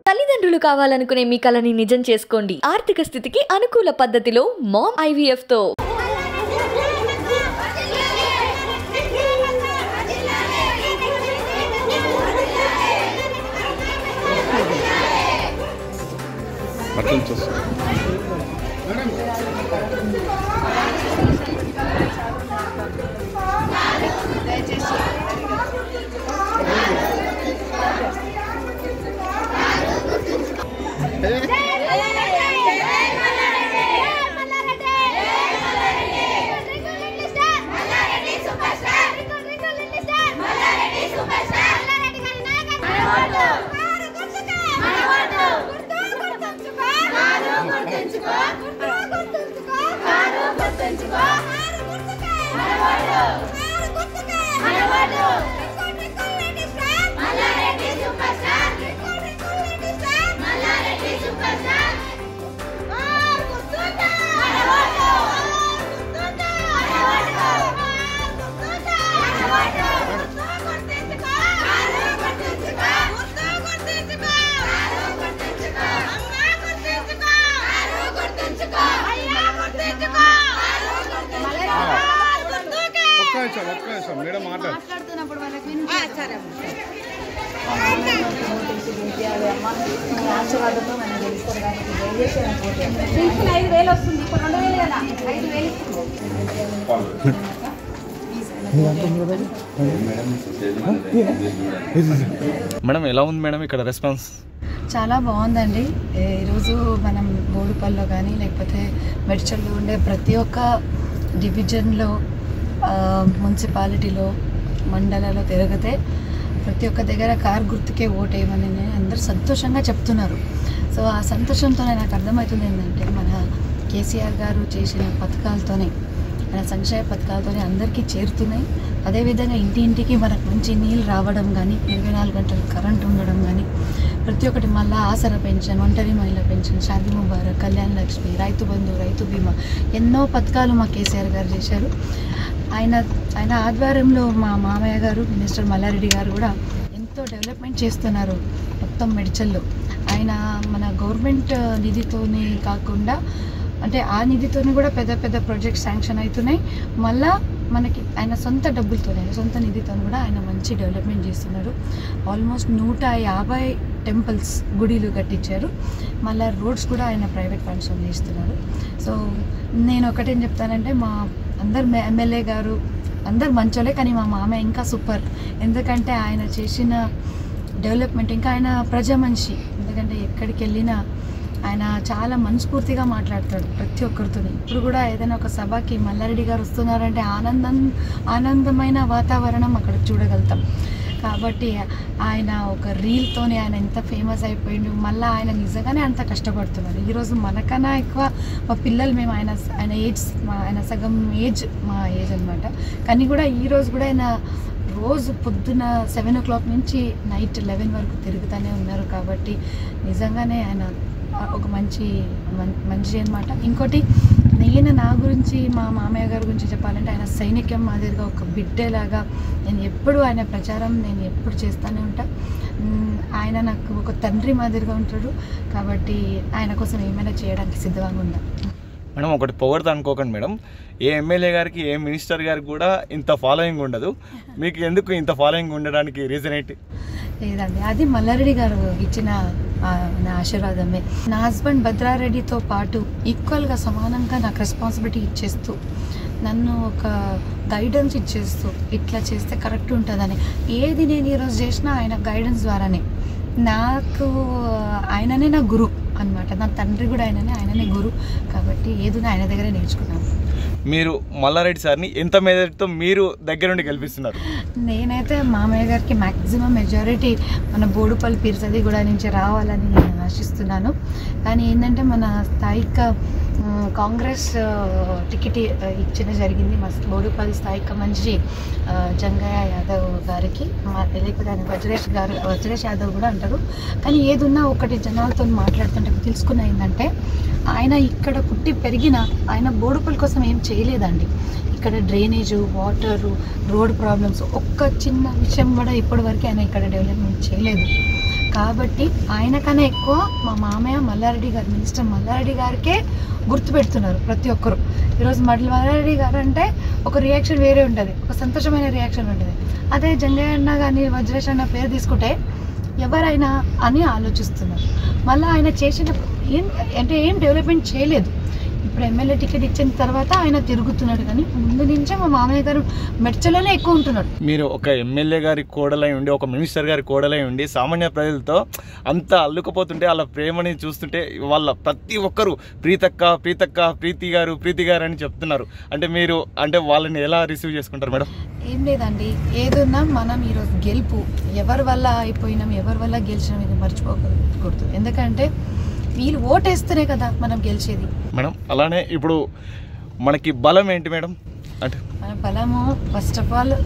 తల్లిదండ్రులు కావాలనుకునే మీ కలని నిజం చేసుకోండి ఆర్థిక స్థితికి అనుకూల పద్ధతిలో మామ్ ఐవీఎఫ్ తో అట్లా నుంచి వస్తుంది ఒక్క నిమిషం ఒక్క నిమిషం మేడం మాట్లాడు మాట్లాడుతున్నప్పుడు వాళ్ళకి వినిపించదు. సరే సింపుల్ ఐదు వేలు వస్తుంది ఇప్పుడు రెండు వేలు కదా ఐదు వేలు మేడం ఎలా ఉంది మేడం ఇక్కడ రెస్పాన్స్ చాలా బాగుందండి ఏ, ఈరోజు మనం బోడుపల్లో కానీ లేకపోతే మెడ్చల్లో ఉండే ప్రతి ఒక్క డివిజన్లో ఆ, మున్సిపాలిటీలో మండలాల్లో తిరిగితే ప్రతి ఒక్క దగ్గర కార్ గుర్తుకే ఓటేయమని అందరూ సంతోషంగా చెప్తున్నారు సో ఆ సంతోషంతోనే నాకు అర్థమవుతుంది ఏంటంటే మన కేసీఆర్ గారు చేసిన పథకాలతోనే మన సంక్షేమ పథకాలతోనే అందరికీ చేరుతున్నాయి అదేవిధంగా ఇంటి ఇంటికి మనకు మంచి నీళ్ళు రావడం కానీ ఇరవై నాలుగు గంటలు కరెంట్ ఉండడం కానీ ప్రతి ఒక్కటి మళ్ళా ఆసర పెన్షన్ ఒంటరి మహిళ పెన్షన్ షాదీ ముబారక్ కళ్యాణ్ లక్ష్మి రైతు బంధు రైతు బీమా ఎన్నో పథకాలు మా కేసీఆర్ గారు చేశారు ఆయన ఆయన ఆధ్వర్యంలో మా మామయ్య గారు మినిస్టర్ మల్లారెడ్డి గారు కూడా ఎంతో డెవలప్మెంట్ చేస్తున్నారు మొత్తం మెడిచల్లో ఆయన మన గవర్నమెంట్ నిధితోనే కాకుండా అంటే ఆ నిధితోని కూడా పెద్ద పెద్ద ప్రాజెక్ట్స్ శాంక్షన్ అవుతున్నాయి మళ్ళా మనకి ఆయన సొంత డబ్బులతోనే ఆయన సొంత నిధితో కూడా ఆయన మంచి డెవలప్మెంట్ చేస్తున్నారు ఆల్మోస్ట్ నూట యాభై టెంపుల్స్ గుడిలు కట్టించారు మళ్ళీ రోడ్స్ కూడా ఆయన ప్రైవేట్ ఫండ్స్తో చేస్తున్నారు సో నేను ఒకటేం చెప్తానంటే మా అందరు ఎమ్మెల్యే గారు అందరు మంచోలే కానీ మా మామయ్య ఇంకా సూపర్ ఎందుకంటే ఆయన చేసిన డెవలప్మెంట్ ఇంకా ఆయన ప్రజా మనిషి ఎందుకంటే ఎక్కడికి వెళ్ళినా ఆయన చాలా మనస్ఫూర్తిగా మాట్లాడతాడు ప్రతి ఒక్కరితో ఇప్పుడు కూడా ఏదైనా ఒక సభకి మల్లారెడ్డి గారు వస్తున్నారంటే ఆనందం ఆనందమైన వాతావరణం అక్కడ చూడగలుగుతాం కాబట్టి ఆయన ఒక రీల్తోనే ఆయన ఎంత ఫేమస్ అయిపోయిండు మళ్ళీ ఆయన నిజంగానే అంత కష్టపడుతున్నారు ఈరోజు మనకన్నా ఎక్కువ మా పిల్లలు మేము ఆయన ఆయన ఏజ్ మా ఆయన సగం ఏజ్ మా ఏజ్ అనమాట కానీ కూడా ఈరోజు కూడా ఆయన రోజు పొద్దున సెవెన్ ఓ క్లాక్ నుంచి నైట్ లెవెన్ వరకు తిరుగుతూనే ఉన్నారు కాబట్టి నిజంగానే ఆయన ఒక మంచి మం- మంచి అనమాట ఇంకోటి నేను నా గురించి మా మామయ్య గారి గురించి చెప్పాలంటే ఆయన సైనిక్యం మాదిరిగా ఒక బిడ్డేలాగా నేను ఎప్పుడు ఆయన ప్రచారం నేను ఎప్పుడు చేస్తూనే ఉంటా మ్, ఆయన నాకు ఒక తండ్రి మాదిరిగా ఉంటాడు కాబట్టి ఆయన కోసం ఏమైనా చేయడానికి సిద్ధంగా ఉన్నా మేడం ఒకటి పొగడతా అనుకోకండి మేడం ఏ ఎమ్మెల్యే గారికి ఏ మినిస్టర్ గారికి కూడా ఇంత ఫాలోయింగ్ ఉండదు మీకు ఎందుకు ఇంత ఫాలోయింగ్ ఉండడానికి రీజన్ ఏంటి లేదండి అది మల్లారెడ్డి గారు ఇచ్చిన ఆ, నా ఆశీర్వాదమే నా హస్బెండ్ భద్రారెడ్డితో పాటు ఈక్వల్గా సమానంగా నాకు రెస్పాన్సిబిలిటీ ఇచ్చేస్తూ నన్ను ఒక గైడెన్స్ ఇచ్చేస్తూ ఇట్లా చేస్తే కరెక్ట్ ఉంటుందని ఏది నేను ఈరోజు చేసినా ఆయన గైడెన్స్ ద్వారానే నాకు ఆయననే నా గురు అన్నమాట నా తండ్రి కూడా ఆయననే ఆయననే గురు కాబట్టి ఏది ఆయన దగ్గరే నేర్చుకున్నాను మీరు మల్లారెడ్డి సార్ని ఎంత మెజారిటీతో మీరు దగ్గరుండి గెలిపిస్తున్నారు నేనైతే మామయ్య గారికి మ్యాక్సిమం మెజారిటీ మన బోడుపల్లి పీర్సది కూడా నుంచి రావాలని నేను ఆశిస్తున్నాను కానీ ఏంటంటే మన స్థాయిక ఆ, కాంగ్రెస్ ఆ, టికెట్ ఆ, ఇచ్చిన జరిగింది మా బోడుపల్లి స్థాయిక మనిషి ఆ, జంగయ్య యాదవ్ గారికి మా లేకపోతే ఆయన వజ్రేష్ గారు వజ్రేష్ యాదవ్ కూడా అంటారు కానీ ఏదున్నా ఒకటి జనాలతో మాట్లాడుతుంటే తెలుసుకున్న ఏంటంటే ఆయన ఇక్కడ పుట్టి పెరిగిన ఆయన బోడుపల్లి కోసం ఏం చేయలేదండి ఇక్కడ డ్రైనేజు వాటరు రోడ్ ప్రాబ్లమ్స్ ఒక్క చిన్న విషయం కూడా ఇప్పటి వరకు ఆయన ఇక్కడ డెవలప్మెంట్ చేయలేదు కాబట్టి ఆయన కన్నా ఎక్కువ మా మామయ్య మల్లారెడ్డి గారు మినిస్టర్ మల్లారెడ్డి గారికే గుర్తుపెడుతున్నారు ప్రతి ఒక్కరు ఈరోజు మళ్ళీ మల్లారెడ్డి గారు అంటే ఒక రియాక్షన్ వేరే ఉంటుంది ఒక సంతోషమైన రియాక్షన్ ఉంటుంది అదే జంగయ్య అన్న కానీ వజ్రేష్ అన్న పేరు తీసుకుంటే ఎవరైనా అని ఆలోచిస్తున్నారు మళ్ళీ ఆయన చేసిన ఏం అంటే ఏం డెవలప్మెంట్ చేయలేదు ఇప్పుడు ఎమ్మెల్యే టికెట్ ఇచ్చిన తర్వాత ఆయన తిరుగుతున్నాడు కానీ ముందు నుంచే మా మామయ్య గారు మెడ్చలోనే ఎక్కువ ఉంటున్నాడు మీరు ఒక ఎమ్మెల్యే గారి కోడలై ఉండి ఒక మినిస్టర్ గారి కోడలై ఉండి సామాన్య ప్రజలతో అంత అల్లుకుపోతుంటే వాళ్ళ ప్రేమని చూస్తుంటే వాళ్ళ ప్రతి ఒక్కరు ప్రీతక్క ప్రీతక్క ప్రీతి గారు ప్రీతి గారు అని చెప్తున్నారు అంటే మీరు అంటే వాళ్ళని ఎలా రిసీవ్ చేసుకుంటారు మేడం ఏం లేదండి ఏదున్నా మనం ఈరోజు గెలుపు ఎవరి వల్ల అయిపోయినాం ఎవరి వల్ల గెలిచినాం ఇది మర్చిపోకూడదు ఎందుకంటే వీళ్ళు ఓటేస్తేనే కదా మనం గెలిచేది మేడం అలానే ఇప్పుడు మనకి బలం ఏంటి మేడం అంటే మన బలము ఫస్ట్ ఆఫ్ ఆల్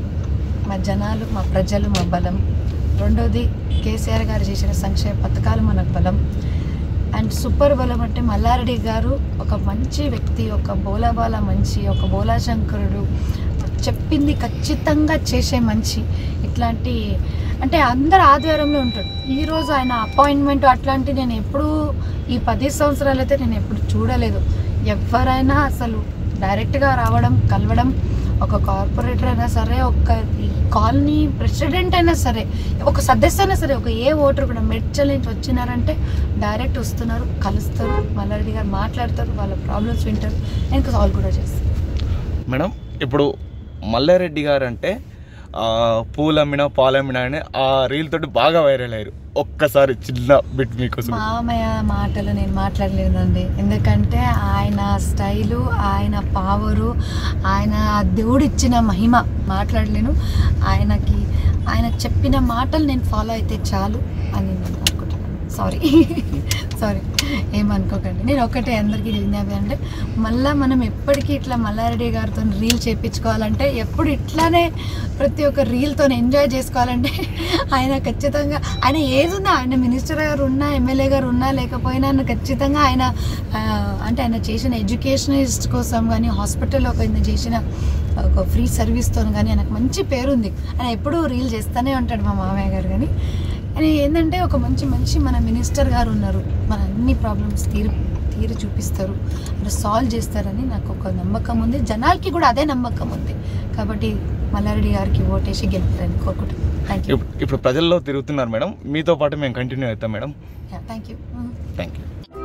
మా జనాలు మా ప్రజలు మా బలం రెండోది కేసీఆర్ గారు చేసిన సంక్షేమ పథకాలు మనకు బలం అండ్ సూపర్ బలం అంటే మల్లారెడ్డి గారు ఒక మంచి వ్యక్తి ఒక బోలాబాల మంచి ఒక బోలా శంకరుడు చెప్పింది ఖచ్చితంగా చేసే మంచి ఇట్లాంటి అంటే అందరు ఆధ్వర్యంలో ఉంటాడు ఈరోజు ఆయన అపాయింట్మెంట్ అట్లాంటి నేను ఎప్పుడూ ఈ పది సంవత్సరాలు అయితే నేను ఎప్పుడు చూడలేదు ఎవరైనా అసలు డైరెక్ట్గా రావడం కలవడం ఒక కార్పొరేటర్ అయినా సరే ఒక ఈ కాలనీ ప్రెసిడెంట్ అయినా సరే ఒక సదస్సు అయినా సరే ఒక ఏ ఓటర్ కూడా మెడ్చల్ నుంచి వచ్చినారంటే డైరెక్ట్ వస్తున్నారు కలుస్తారు మల్లారెడ్డి గారు మాట్లాడతారు వాళ్ళ ప్రాబ్లమ్స్ వింటారు ఇంకా సాల్వ్ కూడా చేస్తారు మేడం ఇప్పుడు మల్లారెడ్డి గారు అంటే ఆ, పూలమ్మిన పాలమ్మిన అని ఆ రీల్ తోటి బాగా వైరల్ అయ్యారు ఒక్కసారి చిన్న బిట్ మీకోసం మామయ్య మాటలు నేను మాట్లాడలేదండి ఎందుకంటే ఆయన స్టైలు ఆయన పవరు ఆయన దేవుడిచ్చిన మహిమ మాట్లాడలేను ఆయనకి ఆయన చెప్పిన మాటలు నేను ఫాలో అయితే చాలు అని నేను అనుకుంటున్నాను సారీ సారీ ఏమనుకోకండి నేను ఒకటే అందరికీ విజ్ఞాపి అంటే మళ్ళీ మనం ఎప్పటికీ ఇట్లా మల్లారెడ్డి గారితో రీల్ చేయించుకోవాలంటే ఎప్పుడు ఇట్లానే ప్రతి ఒక్క రీల్తో ఎంజాయ్ చేసుకోవాలంటే ఆయన ఖచ్చితంగా ఆయన ఏదున్నా ఆయన మినిస్టర్ గారు ఉన్నా ఎమ్మెల్యే గారు ఉన్నా లేకపోయినా ఆయన ఖచ్చితంగా ఆయన ఆ, అంటే ఆయన చేసిన ఎడ్యుకేషనిస్ట్ కోసం కానీ హాస్పిటల్లో ఒక ఆయన చేసిన ఒక ఫ్రీ సర్వీస్తో కానీ ఆయనకు మంచి పేరుంది ఆయన ఎప్పుడూ రీల్ చేస్తూనే ఉంటాడు మా మామయ్య గారు కానీ అని ఏంటంటే ఒక మంచి మంచి మన మినిస్టర్ గారు ఉన్నారు మన అన్ని ప్రాబ్లమ్స్ తీరు తీరు చూపిస్తారు అంటే సాల్వ్ చేస్తారని నాకు ఒక నమ్మకం ఉంది జనాలకి కూడా అదే నమ్మకం ఉంది కాబట్టి మల్లారెడ్డి గారికి ఓటేసి గెలుపుతారని కోరుకుంటున్నాను థ్యాంక్ యూ ఇప్పుడు ఇప్పుడు ప్రజల్లో తిరుగుతున్నారు మేడం మీతో పాటు మేము కంటిన్యూ అవుతాం madam thank you thank you